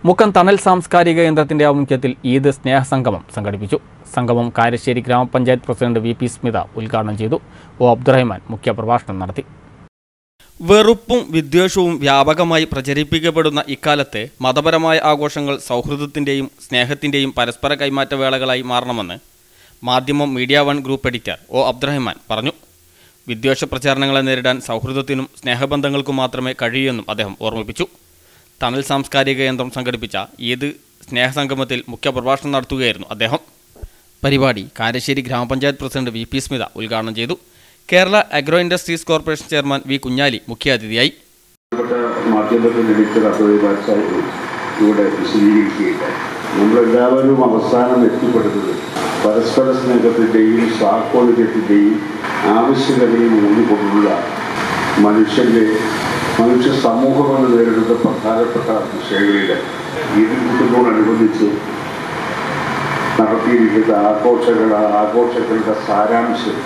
മുക്കം തണൽ സാംസ്കാരിക കേന്ദ്രത്തിന്റെ ആഭിമുഖ്യത്തിൽ ഈദ് സ്നേഹസംഗമം സംഘടിപ്പിച്ചു സംഗമം കാരശ്ശേരി ഗ്രാമപഞ്ചായത്ത് പ്രസിഡന്റ് വി പി സ്മിത ഉദ്ഘാടനം ചെയ്തു ഒ അബ്ദുറഹ്മാൻ മുഖ്യപ്രഭാഷണം നടത്തി വെറുപ്പും വിദ്വേഷവും വ്യാപകമായി പ്രചരിപ്പിക്കപ്പെടുന്ന ഇക്കാലത്ത് മതപരമായ ആഘോഷങ്ങൾ സൗഹൃദത്തിൻ്റെയും സ്നേഹത്തിൻ്റെയും പരസ്പര കൈമാറ്റ വേളകളായി മാറണമെന്ന് Madhyamam media one group editor O Abdurahman പറഞ്ഞു വിദ്വേഷ പ്രചാരണങ്ങളെ നേരിടാൻ സൗഹൃദത്തിനും സ്നേഹബന്ധങ്ങൾക്കും മാത്രമേ കഴിയൂയെന്നും അദ്ദേഹം ഓർമ്മിപ്പിച്ചു തണൽ സാംസ്കാരിക കേന്ദ്രം സംഘടിപ്പിച്ച ഈദ് സ്നേഹസംഗമത്തിൽ മുഖ്യപ്രഭാഷണം നടത്തുകയായിരുന്നു അദ്ദേഹം പരിപാടി കാരശ്ശേരി ഗ്രാമപഞ്ചായത്ത് പ്രസിഡന്റ് വി പി സ്മിത ഉദ്ഘാടനം ചെയ്തു Kerala agro industries corporation chairman V Kunjali മുഖ്യാതിഥിയായി ബന്ധപ്പെട്ട മാധ്യമത്തിൽ ലഭിച്ച കത്തോലി പാശ്ചാത്യം ഇവിടെ വിശദീകരിക്കുകയുണ്ടായി നമ്മളെല്ലാവരും അവസാനം എത്തിപ്പെടുന്നത് പരസ്പര സ്നേഹത്തിൻ്റെയും സാഹോദര്യത്തിൻ്റെയും ആവശ്യകതയും ഊന്നിക്കൊണ്ടുള്ള മനുഷ്യൻ്റെ മനുഷ്യ സമൂഹങ്ങൾ നേരിടുന്ന പ്രധാനപ്പെട്ട വിഷയങ്ങളിൽ ഈദ് കുട്ടിനോടനുബന്ധിച്ച് നടത്തിയിരിക്കുന്ന ആഘോഷങ്ങൾ ആ ആഘോഷങ്ങളുടെ സാരാംശം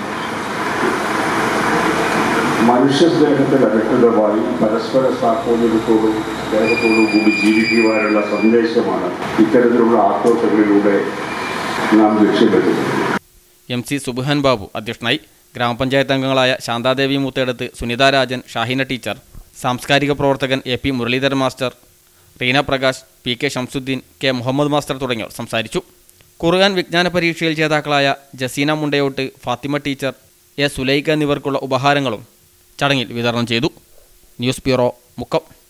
മനുഷ്യ സ്നേഹത്തിൽ അനുസൃതമായി പരസ്പര സാഹോദര്യത്തോടും സ്നേഹത്തോടും കൂടി ജീവിക്കുവാനുള്ള സന്ദേശമാണ് ഇത്തരത്തിലുള്ള ആഘോഷങ്ങളിലൂടെ നാം ലക്ഷ്യമെത്തുന്നത് എം സി സുബുഹാൻ ബാബു അധ്യക്ഷനായി ഗ്രാമപഞ്ചായത്ത് അംഗങ്ങളായ ശാന്താദേവി മൂത്തേടത്ത് സുനിത രാജൻ ഷാഹിന ടീച്ചർ സാംസ്കാരിക പ്രവർത്തകൻ A P Muralidharan master Reena Prakash P K Shamsuddin K Muhammad master തുടങ്ങിയവർ സംസാരിച്ചു ഖുർആൻ വിജ്ഞാന പരീക്ഷയിൽ ജേതാക്കളായ ജസീന മുണ്ടയോട്ട് ഫാത്തിമ ടീച്ചർ എ സുലൈഖ എന്നിവർക്കുള്ള ഉപഹാരങ്ങളും ചടങ്ങിൽ വിതരണം ചെയ്തു ന്യൂസ് ബ്യൂറോ മുക്കം